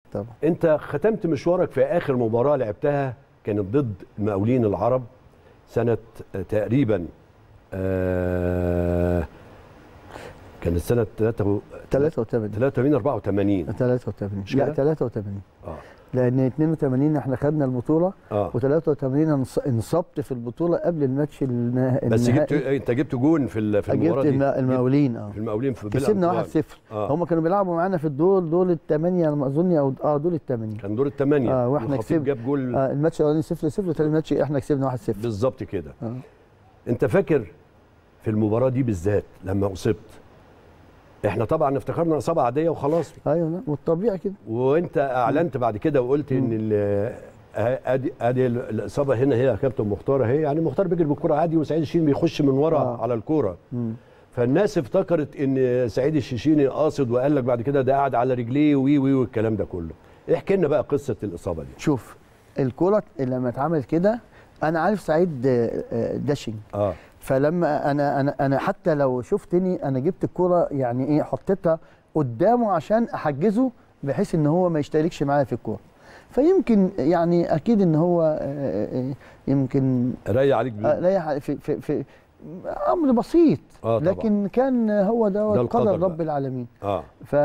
طبعا انت ختمت مشوارك في اخر مباراه لعبتها كانت ضد المقاولين العرب سنه تقريبا آه كانت سنه 83 83 84 83 مش لا كده؟ 83 اه لان 82 احنا خدنا البطوله اه و83 انصبت في البطوله قبل الماتش النها- بس جبت النهائي انت جبت جون في ال- في المباراه جبت دي الم- المقاولين اه في المقاولين في كسبنا بالأمطار. 1-0 آه. هم كانوا بيلعبوا معانا في الدور دول الثمانيه على ما اظن او اه دول الثمانيه كان دور الثمانيه آه، وإحنا والخطيب كسبنا. جاب جول آه الماتش الاولاني 0 0 وثاني ماتش احنا كسبنا 1-0 بالظبط كده آه. انت فاكر في المباراه دي بالذات لما اصبت احنا طبعا افتكرنا اصابه عاديه وخلاص ايوه لا والطبيعي كده وانت اعلنت بعد كده وقلت ان ال- آه، ادي ادي الاصابه هنا هي يا كابتن مختار اهي يعني مختار بيجري بالكره عادي وسعيد الشين بيخش من ورا آه. على الكوره مم. فالناس افتكرت ان سعيد الشيشيني قاصد وقال لك بعد كده ده قاعد على رجليه وي وي والكلام ده كله احكي لنا بقى قصه الاصابه دي شوف الكرة لما اتعمل كده انا عارف سعيد آه، آه، داشنج اه فلما انا انا انا حتى لو شفتني انا جبت الكرة يعني ايه حطيتها قدامه عشان احجزه بحيث ان هو ما يشتركش معايا في الكوره فيمكن يعني اكيد ان هو آه، آه، يمكن راي عليك بيه. آه، لا يح- في في في امر بسيط آه طبعا. لكن كان هو ده ده القدر قدر بقى. رب العالمين اه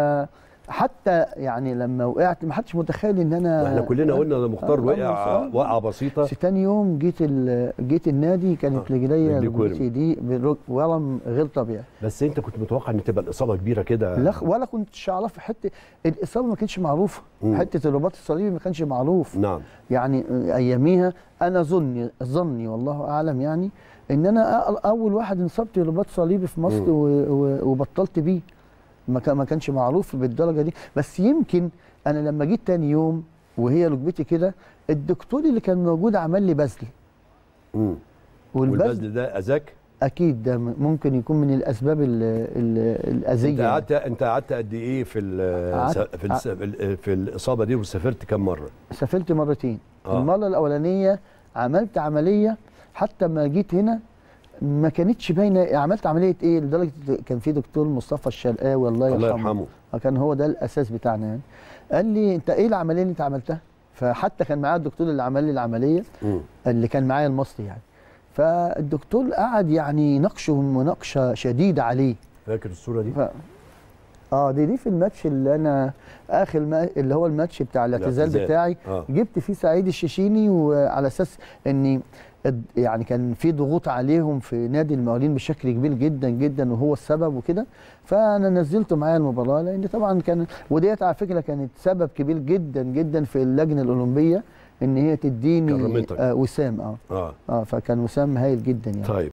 فحتى يعني لما وقعت ما حدش متخيل ان انا احنا كلنا قلنا ده مختار آه، وقع آه. وقعه بسيطه بس تاني يوم جيت ال- جيت النادي كانت آه، رجليا رجليك ركبتي دي برك- ورم غير طبيعي بس انت كنت متوقع ان تبقى الاصابه كبيره كده لا ولا كنتش اعرف حته الاصابه ما كانتش معروفه مم. حته الرباط الصليبي ما كانش معروف نعم يعني اياميها انا ظني ظني والله اعلم يعني ان انا أ- اول واحد انصبت رباط صليبي في مصر مم. و- و- وبطلت بيه ما كان- ما كانش معروف بالدرجه دي بس يمكن انا لما جيت تاني يوم وهي ركبتي كده الدكتور اللي كان موجود عمل لي بذل مم. والبذل والبذل ده اذاك اكيد ده م- ممكن يكون من الاسباب ال ال الاذيه انت قعدت انت قعدت قد ايه في ال قعدت- في الس- في, ال- في الاصابه دي وسافرت كم مره سافرت مرتين آه. آه. المره الاولانيه عملت عمليه حتى ما جيت هنا ما كانتش باينه عملت عمليه ايه لدرجه كان في دكتور مصطفى الشرقاوي الله يرحمه, الله يرحمه آه، كان هو ده الاساس بتاعنا يعني قال لي انت ايه العمليه اللي انت عملتها فحتى كان معايا الدكتور اللي عمل لي العمليه مم. اللي كان معايا المصري يعني فالدكتور قعد يعني يناقشه مناقشه شديده عليه فاكر الصوره دي ف... اه دي دي في الماتش اللي انا اخر ما... اللي هو الماتش بتاع الاعتزال الاعتزال. بتاعي اه جبت فيه سعيد الشيشيني وعلى اساس اني اد- يعني كان في ضغوط عليهم في نادي المقاولين بشكل كبير جدا جدا وهو السبب وكده فانا نزلته معايا المباراه لان طبعا كان وديت على فكره كانت سبب كبير جدا جدا في اللجنه الاولمبيه ان هي تديني كرمتك. آه وسام اه اه اه فكان وسام هايل جدا يعني طيب